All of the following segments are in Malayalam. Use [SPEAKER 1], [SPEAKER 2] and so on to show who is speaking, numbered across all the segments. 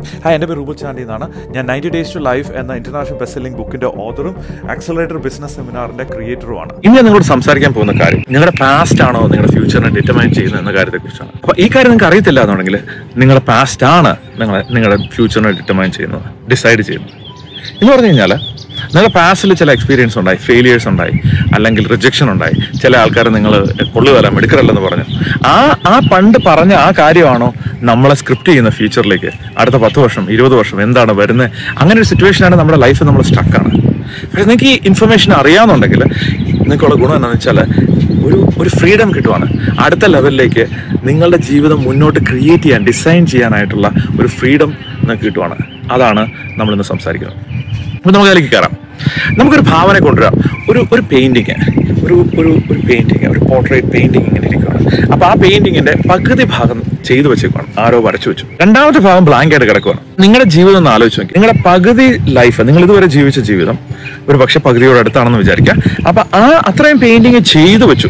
[SPEAKER 1] ഹായ് എൻ്റെ പേര് റൂബൽ ചാണ്ടി എന്നാണ് ഞാൻ നയൻറ്റി ഡേയ്സ് ടു ലൈഫ് എന്ന ഇന്റർനാഷണൽ ബെസ്റ്റ് സെല്ലിംഗ് ബുക്കിന്റെ ഓതറും ആക്സലറേറ്റർ ബിസിനസ് സെമിനാറിന്റെ ക്രിയേറ്ററുമാണ്
[SPEAKER 2] ഇന്ന് ഞാൻ നിങ്ങളോട് സംസാരിക്കാൻ പോകുന്ന കാര്യം നിങ്ങളുടെ പാസ്റ്റ് ആണോ നിങ്ങളുടെ ഫ്യൂച്ചറിനെ ഡിറ്റർമൈൻ ചെയ്യുന്നത് എന്ന കാര്യത്തെക്കുറിച്ചാണ് അപ്പൊ ഈ കാര്യം നിങ്ങൾക്ക് അറിയത്തില്ല എന്നുണ്ടെങ്കിൽ നിങ്ങളുടെ പാസ്റ്റ് ആണ് നിങ്ങളെ നിങ്ങളുടെ ഫ്യൂച്ചറിനെ ഡിറ്റർമൈൻ ചെയ്യുന്നത് ഡിസൈഡ് ചെയ്യുന്നത് എന്ന് പറഞ്ഞു കഴിഞ്ഞാൽ നിങ്ങളുടെ പാസ്റ്റിൽ ചില എക്സ്പീരിയൻസ് ഉണ്ടായി ഫെയിലിയേഴ്സ് ഉണ്ടായി അല്ലെങ്കിൽ റിജക്ഷൻ ഉണ്ടായി ചില ആൾക്കാർ നിങ്ങൾ കൊള്ളുകയല്ല മെടുക്കറല്ലെന്ന് പറഞ്ഞു ആ ആ പണ്ട് പറഞ്ഞ ആ കാര്യമാണോ നമ്മളെ സ്ക്രിപ്റ്റ് ചെയ്യുന്ന ഫ്യൂച്ചറിലേക്ക് അടുത്ത പത്ത് വർഷം ഇരുപത് വർഷം എന്താണ് വരുന്നത് അങ്ങനെ ഒരു സിറ്റുവേഷനാണ് നമ്മുടെ ലൈഫ് നമ്മൾ സ്റ്റക്കാണ് പക്ഷെ നിങ്ങൾക്ക് ഈ ഇൻഫർമേഷൻ അറിയാമെന്നുണ്ടെങ്കിൽ നിങ്ങൾക്കുള്ള ഗുണം എന്താണെന്ന് വെച്ചാൽ ഒരു ഒരു ഫ്രീഡം കിട്ടുവാണ് അടുത്ത ലെവലിലേക്ക് നിങ്ങളുടെ ജീവിതം മുന്നോട്ട് ക്രിയേറ്റ് ചെയ്യാൻ ഡിസൈൻ ചെയ്യാനായിട്ടുള്ള ഒരു ഫ്രീഡം നിങ്ങൾക്ക് കിട്ടുവാണ് അതാണ് നമ്മളിന്ന് സംസാരിക്കുന്നത് അപ്പോൾ നമുക്ക് അതിലേക്ക് കയറാം നമുക്കൊരു ഭാവന കൊണ്ടുവരാം ഒരു ഒരു പെയിന്റിങ് ഒരു ഒരു ഒരു പെയിന്റിങ് ഒരു പോർട്രേറ്റ് പെയിന്റിങ് ഇങ്ങനെ ഇരിക്കുകയാണ് അപ്പോൾ ആ പെയിന്റിങ്ങിന്റെ പകുതി ഭാഗം ചെയ്തു വെച്ചേക്കാണ് ആരോ വരച്ചു വെച്ചു രണ്ടാമത്തെ ഭാഗം ബ്ലാങ്ക് ആയിട്ട് കിടക്കുകയാണ് നിങ്ങളുടെ ജീവിതം ഒന്ന് ആലോചിച്ച് നോക്കി നിങ്ങളുടെ പകുതി ലൈഫ് നിങ്ങൾ ഇതുവരെ ജീവിച്ച ജീവിതം ഒരു പക്ഷെ പകുതിയോട് അടുത്താണെന്ന് വിചാരിക്കുക അപ്പൊ ആ അത്രയും പെയിന്റിങ് ചെയ്തു വെച്ചു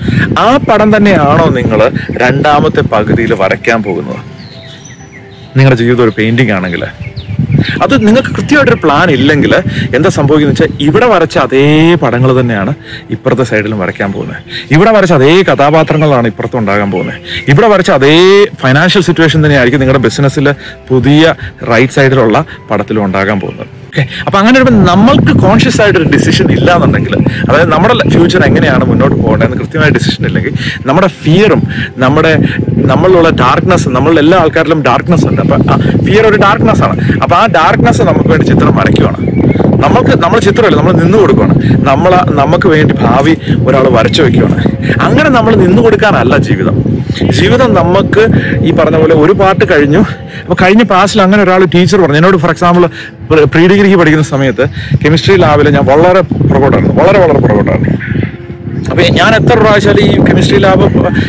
[SPEAKER 2] ആ പടം തന്നെയാണോ നിങ്ങൾ രണ്ടാമത്തെ പകുതിയിൽ വരയ്ക്കാൻ പോകുന്നത് നിങ്ങളുടെ ജീവിതം ഒരു പെയിന്റിംഗ് ആണെങ്കിൽ അത് നിങ്ങൾക്ക് കൃത്യമായിട്ടൊരു പ്ലാൻ ഇല്ലെങ്കിൽ എന്താ സംഭവിക്കുന്നത് വെച്ചാൽ ഇവിടെ വരച്ച അതേ പടങ്ങൾ തന്നെയാണ് ഇപ്പുറത്തെ സൈഡിലും വരയ്ക്കാൻ പോകുന്നത് ഇവിടെ വരച്ച അതേ കഥാപാത്രങ്ങളാണ് ഇപ്പുറത്തും ഉണ്ടാകാൻ പോകുന്നത് ഇവിടെ വരച്ച അതേ ഫൈനാൻഷ്യൽ സിറ്റുവേഷൻ തന്നെയായിരിക്കും നിങ്ങളുടെ ബിസിനസ്സിൽ പുതിയ റൈറ്റ് സൈഡിലുള്ള പടത്തിലും ഉണ്ടാകാൻ പോകുന്നത് ഓക്കെ അപ്പൊ അങ്ങനെ വരുമ്പോൾ നമ്മൾക്ക് കോൺഷ്യസ് ആയിട്ട് ഒരു ഡിസിഷൻ ഇല്ല എന്നുണ്ടെങ്കിൽ അതായത് നമ്മുടെ ഫ്യൂച്ചർ എങ്ങനെയാണ് മുന്നോട്ട് പോകേണ്ടതെന്ന് കൃത്യമായ ഡിസിഷൻ ഇല്ലെങ്കിൽ നമ്മുടെ ഫിയറും നമ്മുടെ നമ്മളിലുള്ള ഡാർക്ക്നെസ് നമ്മളുടെ എല്ലാ ആൾക്കാരിലും ഡാർക്ക്നെസ് ഉണ്ട് അപ്പൊ ഫിയർ ഒരു ഡാർക്ക്നെസ് ആണ് അപ്പൊ ആ ഡാർക്ക്നെസ് നമുക്ക് വേണ്ടി ചിത്രം വരയ്ക്കുവാണ് നമ്മൾക്ക് നമ്മൾ ചിത്രമല്ല നമ്മൾ നിന്നു കൊടുക്കുകയാണ് നമ്മൾ നമുക്ക് വേണ്ടി ഭാവി ഒരാൾ വരച്ചു വെക്കുകയാണ് അങ്ങനെ നമ്മൾ നിന്നു കൊടുക്കാനല്ല ജീവിതം ജീവിതം നമുക്ക് ഈ പറഞ്ഞ പോലെ ഒരു പാട്ട് കഴിഞ്ഞു അപ്പൊ കഴിഞ്ഞ ക്ലാസ്സിൽ അങ്ങനെ ഒരാൾ ടീച്ചർ പറഞ്ഞു എന്നോട് ഫോർ എക്സാമ്പിൾ പ്രീ ഡിഗ്രിക്ക് പഠിക്കുന്ന സമയത്ത് കെമിസ്ട്രി ലാബിൽ ഞാൻ വളരെ പുറകോട്ടായിരുന്നു വളരെ വളരെ പുറകോട്ടായിരുന്നു അപ്പൊ ഞാൻ എത്ര പ്രാവശ്യം ഈ കെമിസ്ട്രി ലാബ്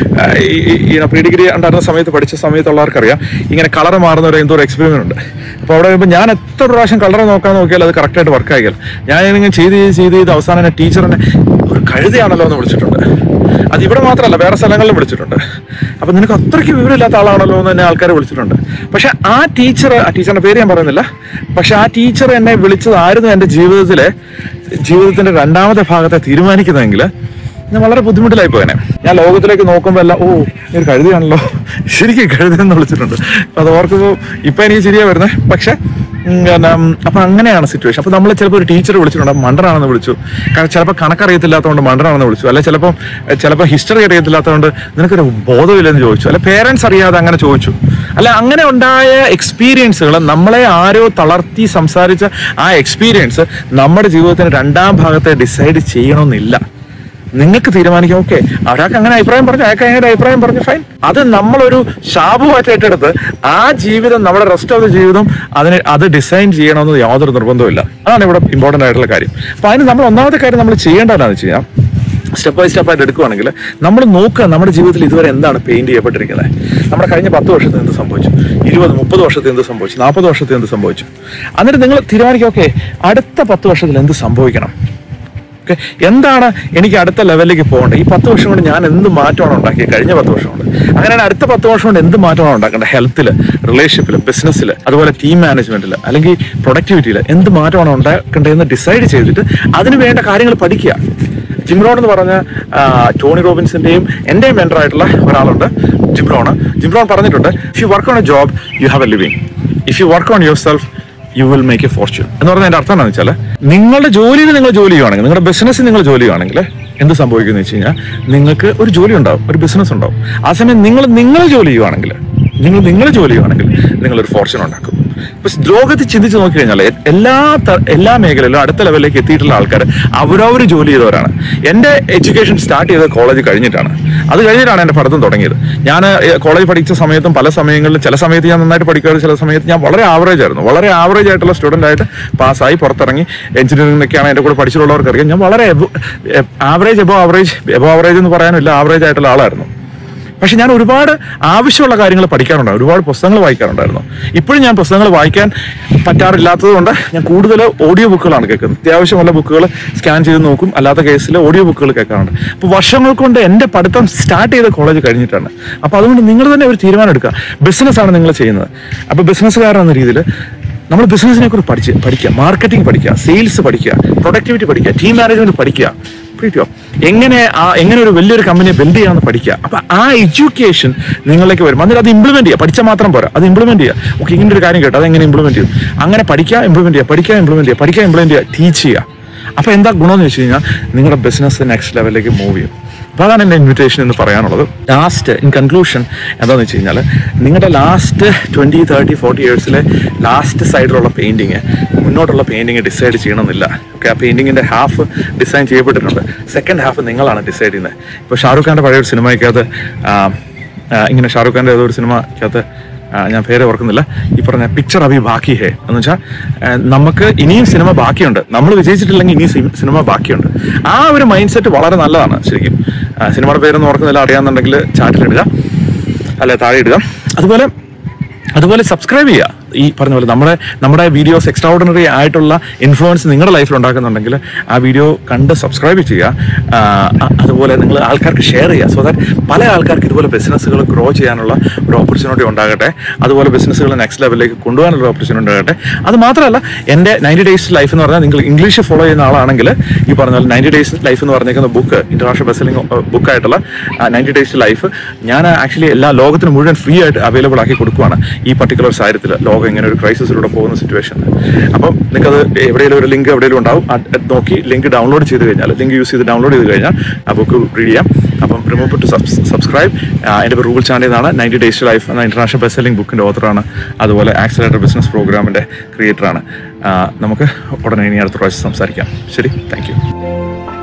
[SPEAKER 2] ഈ പ്രീ ഡിഗ്രി ഉണ്ടായിരുന്ന സമയത്ത് പഠിച്ച സമയത്തുള്ളവർക്കറിയാം ഇങ്ങനെ കളർ മാറുന്ന ഒരു എന്തോ ഒരു എക്സ്പെരിമെന്റ് ഉണ്ട് അപ്പോൾ അവിടെ വരുമ്പോൾ ഞാൻ എത്ര പ്രാവശ്യം കളർ നോക്കാൻ നോക്കിയാൽ അത് കറക്റ്റായിട്ട് വർക്ക് ആകില്ല ഞാൻ ഇങ്ങനെ ചെയ്ത് ചെയ്ത് ചെയ്ത് ചെയ്ത് അവസാനം എന്നെ ടീച്ചറിനെ ഒരു കഴുതയാണല്ലോ എന്ന് വിളിച്ചിട്ടുണ്ട് അത് ഇവിടെ മാത്രമല്ല വേറെ സ്ഥലങ്ങളിലും വിളിച്ചിട്ടുണ്ട് അപ്പൊ നിനക്ക് അത്രയ്ക്ക് വിവരമില്ലാത്ത ആളാണല്ലോ എന്ന് എന്നെ ആൾക്കാർ വിളിച്ചിട്ടുണ്ട് പക്ഷെ ആ ടീച്ചർ ആ ടീച്ചറിന്റെ പേര് ഞാൻ പറയുന്നില്ല പക്ഷെ ആ ടീച്ചർ എന്നെ വിളിച്ചതായിരുന്നു എൻ്റെ ജീവിതത്തിലെ ജീവിതത്തിന്റെ രണ്ടാമത്തെ ഭാഗത്തെ തീരുമാനിക്കുന്നതെങ്കിൽ ഞാൻ വളരെ ബുദ്ധിമുട്ടിലായി പോയനെ ഞാൻ ലോകത്തിലേക്ക് നോക്കുമ്പോൾ എല്ലാം ഓ നീ ഒരു കഴുതിയാണല്ലോ ശരിക്കും കഴുതെന്ന് വിളിച്ചിട്ടുണ്ട് അപ്പൊ അത് ഓർക്കുമ്പോൾ ഇപ്പൊ എനിക്ക് ശരിയാ വരുന്നത് പക്ഷെ ഉം, പിന്നെ, അപ്പൊ അങ്ങനെയാണ് സിറ്റുവേഷൻ അപ്പൊ നമ്മൾ ചിലപ്പോൾ ഒരു ടീച്ചർ വിളിച്ചിട്ടുണ്ട് അപ്പൊ മണ്ടനാണെന്ന് വിളിച്ചു കാരണം ചിലപ്പോൾ കണക്കറിയത്തില്ലാത്തതുകൊണ്ട് മണ്ടനാണെന്ന് വിളിച്ചു അല്ലെ ചിലപ്പോൾ ചിലപ്പോൾ ഹിസ്റ്ററി അറിയത്തില്ലാത്തതുകൊണ്ട് നിനക്കൊരു ബോധമില്ലെന്ന് ചോദിച്ചു അല്ലെ പേരൻസ് അറിയാതെ അങ്ങനെ ചോദിച്ചു അല്ല അങ്ങനെ ഉണ്ടായ എക്സ്പീരിയൻസുകൾ നമ്മളെ ആരോ തളർത്തി സംസാരിച്ച ആ എക്സ്പീരിയൻസ് നമ്മുടെ ജീവിതത്തിന് രണ്ടാം ഭാഗത്തെ ഡിസൈഡ് ചെയ്യണമെന്നില്ല നിങ്ങൾക്ക് തീരുമാനിക്കാം ഓക്കെ ഒരാൾക്ക് അങ്ങനെ അഭിപ്രായം പറഞ്ഞു അയാൾക്ക് അങ്ങനെ അഭിപ്രായം പറഞ്ഞു ഫൈൻ അത് നമ്മളൊരു ശാപമായിട്ട് ഏറ്റെടുത്ത് ആ ജീവിതം നമ്മുടെ റെസ്റ്റ് ഓഫ് ദ ജീവിതം അതിന് അത് ഡിസൈൻ ചെയ്യണമെന്ന് യാതൊരു നിർബന്ധമില്ല അതാണ് ഇവിടെ ഇമ്പോർട്ടന്റ് ആയിട്ടുള്ള കാര്യം അപ്പൊ അതിന് നമ്മൾ ഒന്നാമത്തെ കാര്യം നമ്മൾ ചെയ്യേണ്ടതെന്ന് വെച്ച് കഴിഞ്ഞാൽ സ്റ്റെപ്പ് ബൈ സ്റ്റെപ്പ് ആയിട്ട് എടുക്കുവാണെങ്കിൽ നമ്മൾ നോക്കുക നമ്മുടെ ജീവിതത്തിൽ ഇതുവരെ എന്താണ് പെയിന്റ് ചെയ്യപ്പെട്ടിരിക്കുന്നത് നമ്മുടെ കഴിഞ്ഞ പത്ത് വർഷത്തിൽ എന്ത് സംഭവിച്ചു ഇരുപത് മുപ്പത് വർഷത്തിൽ എന്ത് സംഭവിച്ചു നാൽപ്പത് വർഷത്തിൽ എന്ത് സംഭവിച്ചു എന്നിട്ട് നിങ്ങൾ തീരുമാനിക്കുക ഓക്കെ അടുത്ത പത്ത് വർഷത്തിൽ എന്ത് സംഭവിക്കണം ഓക്കെ എന്താണ് എനിക്ക് അടുത്ത ലെവലിലേക്ക് പോകേണ്ടത് ഈ പത്ത് വർഷം കൊണ്ട് ഞാൻ എന്ത് മാറ്റമാണ് ഉണ്ടാക്കിയത് കഴിഞ്ഞ പത്ത് വർഷം കൊണ്ട് അങ്ങനെയാണ് അടുത്ത പത്ത് വർഷം കൊണ്ട് എന്ത് മാറ്റമാണ് ഉണ്ടാക്കേണ്ടത് ഹെൽത്തിൽ റിലേഷൻഷിപ്പിൽ ബിസിനസ്സിൽ അതുപോലെ ടീം മാനേജ്മെന്റിൽ അല്ലെങ്കിൽ പ്രൊഡക്ടിവിറ്റിയിൽ എന്ത് മാറ്റമാണ് ഉണ്ടാക്കേണ്ടതെന്ന് ഡിസൈഡ് ചെയ്തിട്ട് അതിന് വേണ്ട കാര്യങ്ങൾ പഠിക്കുക ജിംറോൺ എന്ന് പറഞ്ഞ ആ, ടോണി റോബിൻസിന്റെയും എന്റെയും മെന്റർ ആയിട്ടുള്ള ഒരാളുണ്ട് ജിംറോൺ ജിംറോൺ പറഞ്ഞിട്ടുണ്ട് if you work on a job you have a living if you work on yourself you will make a fortune എന്ന് പറഞ്ഞാൽ അർത്ഥം എന്താണെന്ന് വെച്ചാൽ നിങ്ങളുടെ ജോലിയിൽ നിങ്ങൾ ജോലി ചെയ്യുവാണെങ്കിൽ നിങ്ങളുടെ ബിസിനസ്സിൽ നിങ്ങൾ ജോലി ചെയ്യുവാണെങ്കിൽ എന്ത് സംഭവിക്കുന്നു വെച്ച് കഴിഞ്ഞാൽ നിങ്ങൾക്ക് ഒരു ജോലി ഉണ്ടാവും ഒരു ബിസിനസ് ഉണ്ടാവും ആ സമയം നിങ്ങൾ നിങ്ങൾ ജോലി ചെയ്യുവാണെങ്കിൽ നിങ്ങൾ നിങ്ങൾ ജോലി ചെയ്യുവാണെങ്കിൽ നിങ്ങൾ ഒരു ഫോർച്യൂൺ ഉണ്ടാക്കും ഇപ്പൊ ലോകത്ത് ചിന്തിച്ച് നോക്കി കഴിഞ്ഞാൽ എല്ലാ ത- എല്ലാ മേഖലയിലും അടുത്ത ലെവലിലേക്ക് എത്തിയിട്ടുള്ള ആൾക്കാർ അവരവർ ജോലി ചെയ്തവരാണ് എൻ്റെ എഡ്യൂക്കേഷൻ സ്റ്റാർട്ട് ചെയ്തത് കോളേജ് കഴിഞ്ഞിട്ടാണ് അത് കഴിഞ്ഞിട്ടാണ് എൻ്റെ പഠിത്തം തുടങ്ങിയത് ഞാൻ കോളേജ് പഠിച്ച സമയത്തും പല സമയങ്ങളിൽ ചില സമയത്ത് ഞാൻ നന്നായിട്ട് പഠിക്കാറ് ചില സമയത്ത് ഞാൻ വളരെ ആവറേജ് ആയിരുന്നു വളരെ ആവറേജ് ആയിട്ടുള്ള സ്റ്റുഡൻ്റ് ആയിട്ട് പാസ്സായി പുറത്തിറങ്ങി എഞ്ചിനീയറിംഗൊക്കെയാണ് എൻ്റെ കൂടെ പഠിച്ചിട്ടുള്ളവർക്ക് അറിയാം ഞാൻ വളരെ average above average above average എന്ന് പറയാനില്ല ആവറേജ് ആയിട്ടുള്ള ആളായിരുന്നു പക്ഷെ ഞാൻ ഒരുപാട് ആവശ്യമുള്ള കാര്യങ്ങൾ പഠിക്കാറുണ്ട് ഒരുപാട് പുസ്തകങ്ങൾ വായിക്കാറുണ്ടായിരുന്നു ഇപ്പോഴും ഞാൻ പുസ്തകങ്ങൾ വായിക്കാൻ പറ്റാറില്ലാത്തത് കൊണ്ട് ഞാൻ കൂടുതൽ ഓഡിയോ ബുക്കുകളാണ് കേൾക്കുന്നത് അത്യാവശ്യമുള്ള ബുക്കുകൾ സ്കാൻ ചെയ്ത് നോക്കും അല്ലാത്ത കേസിൽ ഓഡിയോ ബുക്കുകൾ കേൾക്കാറുണ്ട് അപ്പോൾ വർഷങ്ങൾ കൊണ്ട് എൻ്റെ പഠിത്തം സ്റ്റാർട്ട് ചെയ്ത കോളേജ് കഴിഞ്ഞിട്ടാണ് അപ്പോൾ അതുകൊണ്ട് നിങ്ങൾ തന്നെ ഒരു തീരുമാനം എടുക്കുക ബിസിനസ്സാണ് നിങ്ങൾ ചെയ്യുന്നത് അപ്പോൾ ബിസിനസ്സുകാരൻ എന്ന രീതിയിൽ നമ്മൾ ബിസിനസ്സിനെ കുറിച്ച് പഠിച്ച് പഠിക്കുക മാർക്കറ്റിംഗ് പഠിക്കുക സെയിൽസ് പഠിക്കുക പ്രൊഡക്ടിവിറ്റി പഠിക്കുക ടീം മാനേജ്മെന്റ് പഠിക്കുക പിടിക്കോ എങ്ങനെ ആ എങ്ങനെ ഒരു വലിയൊരു കമ്പനിയെ ബിൽഡ് ചെയ്യാമെന്ന് പഠിക്കുക അപ്പൊ ആ എഡ്യൂക്കേഷൻ നിങ്ങളിലേക്ക് വരും എന്നിട്ട് അത് ഇംപ്ലിമെന്റ് ചെയ്യുക പഠിച്ചാൽ മാത്രം പോരാ അത് ഇംപ്ലിമെന്റ് ചെയ്യുക ഓക്കെ ഇങ്ങനെ ഒരു കാര്യം കേട്ടോ അത് എങ്ങനെ ഇംപ്ലിമെന്റ് ചെയ്യും അങ്ങനെ പഠിക്കുക ഇംപ്ലിമെന്റ് ചെയ്യുക പഠിക്കുക ഇംപ്ലിമെന്റ് ചെയ്യുക പഠിക്കുക ഇംപ്ലിമെന്റ് ചെയ്യുക ടീച്ച് ചെയ്യുക അപ്പൊ എന്താ ഗുണമെന്ന് വെച്ച് കഴിഞ്ഞാൽ നിങ്ങളുടെ ബിസിനസ് നെക്സ്റ്റ് ലെവലിലേക്ക് മൂവ് ചെയ്യും അപ്പോൾ അതാണ് എൻ്റെ ഇൻവിറ്റേഷൻ എന്ന് പറയാനുള്ളത് ലാസ്റ്റ് ഇൻ കൺക്ലൂഷൻ എന്താണെന്ന് വെച്ച് കഴിഞ്ഞാൽ നിങ്ങളുടെ ലാസ്റ്റ് ട്വൻറ്റി തേർട്ടി ഫോർട്ടി ഇയേഴ്സിലെ ലാസ്റ്റ് സൈഡിലുള്ള പെയിൻറ്റിങ് മുന്നോട്ടുള്ള പെയിൻറ്റിങ് ഡിസൈഡ് ചെയ്യണമെന്നില്ല ഓക്കെ ആ പെയിൻറ്റിങ്ങിൻ്റെ ഹാഫ് ഡിസൈൻ ചെയ്യപ്പെട്ടിട്ടുണ്ട് സെക്കൻഡ് ഹാഫ് നിങ്ങളാണ് ഡിസൈഡ് ചെയ്യുന്നത് ഇപ്പോൾ ഷാറുഖ് ഖാൻ്റെ പഴയ ഒരു സിനിമയ്ക്കകത്ത് ആ, ആ, ഇങ്ങനെ ഷാറുഖ് ഖാൻ്റെ ഏതോ ഒരു സിനിമയ്ക്കകത്ത് ആ, ഞാൻ പേര് ഓർക്കുന്നില്ല ഈ പറഞ്ഞ പിക്ചർ അഭി ബാക്കി ഹേ എന്ന് വെച്ചാൽ നമുക്ക് ഇനിയും സിനിമ ബാക്കിയുണ്ട് നമ്മൾ വിജയിച്ചിട്ടില്ലെങ്കിൽ ഇനിയും സി- സിനിമ ബാക്കിയുണ്ട് ആ ഒരു മൈൻഡ് സെറ്റ് വളരെ നല്ലതാണ് ശരിക്കും ആ, സിനിമയുടെ പേരൊന്നും ഓർക്കുന്നില്ല അറിയാമെന്നുണ്ടെങ്കിൽ ചാറ്റിലിടുക അല്ലെ താഴെ ഇടുക അതുപോലെ അതുപോലെ സബ്സ്ക്രൈബ് ചെയ്യുക ഈ പറഞ്ഞ പോലെ നമ്മുടെ നമ്മുടെ വീഡിയോസ് എക്സ്ട്രാ ഓർഡിനറി ആയിട്ടുള്ള ഇൻഫ്ലുവൻസ് നിങ്ങളുടെ ലൈഫിൽ ഉണ്ടാക്കുന്നുണ്ടെങ്കിൽ ആ വീഡിയോ കണ്ട് സബ്സ്ക്രൈബ് ചെയ്യുക ആ, അ- അതുപോലെ നിങ്ങൾ ആൾക്കാർക്ക് ഷെയർ ചെയ്യുക സോ ദാറ്റ് പല ആൾക്കാർക്ക് ഇതുപോലെ ബിസിനസ്സുകൾ ഗ്രോ ചെയ്യാനുള്ള ഒരു ഓപ്പർച്യൂണിറ്റി ഉണ്ടാകട്ടെ അതുപോലെ ബിസിനസ്സുകൾ നെക്സ്റ്റ് ലെവലിലേക്ക് കൊണ്ടുപോകാനുള്ള ഓപ്പർച്യൂണിറ്റി ഉണ്ടാകട്ടെ അത് മാത്രമല്ല എൻ്റെ നയൻറ്റി ഡേയ്സ് ലൈഫ് എന്ന് പറഞ്ഞാൽ നിങ്ങൾ ഇംഗ്ലീഷ് ഫോളോ ചെയ്യുന്ന ആളാണെങ്കിൽ ഈ പറഞ്ഞ പോലെ നയൻറ്റി ഡേയ്സ് ലൈഫ് എന്ന് പറഞ്ഞേക്കുന്ന ബുക്ക് ഇന്റർനാഷണൽ ബെസ്സലിംഗ് ബുക്കായിട്ടുള്ള നയൻറ്റി ഡേയ്സ് ലൈഫ് ഞാൻ ആക്ച്വലി എല്ലാ ലോകത്തിനും മുഴുവൻ ഫ്രീ ആയിട്ട് അവൈലബിൾ ആക്കി കൊടുക്കുവാണ് ഈ പർട്ടിക്കുലർ സാഹചര്യത്തിൽ ലോകം ഇങ്ങനെ ഒരു ക്രൈസിസിലൂടെ പോകുന്ന സിറ്റുവേഷൻ അപ്പം നിങ്ങൾക്കത് എവിടെയെങ്കിലും ഒരു ലിങ്ക് എവിടെയെങ്കിലും ഉണ്ടാവും അത് അത് നോക്കി ലിങ്ക് ഡൗൺലോഡ് ചെയ്ത് കഴിഞ്ഞാൽ ലിങ്ക് യൂസ് ചെയ്ത് ഡൗൺലോഡ് ചെയ്ത് കഴിഞ്ഞാൽ ആ ബുക്ക് റീഡ് ചെയ്യാം അപ്പം റിമൂവ് ടു സബ്സ്ക്രൈബ് എൻ്റെ പേര് റൂബിൾ ചാണ്ടി എന്നാണ് നയൻറ്റി ഡേയ്സ് ലൈഫ് എന്ന ഇന്റർനാഷണൽ ബെസ്റ്റ് സെല്ലിംഗ് ബുക്കിൻ്റെ ഓത്തറാണ് അതുപോലെ ആക്സിലേറ്റർ ബിസിനസ് പ്രോഗ്രാമിൻ്റെ ക്രിയേറ്ററാണ് നമുക്ക് ഉടനെ ഇനി അടുത്ത പ്രാവശ്യം സംസാരിക്കാം ശരി താങ്ക് യു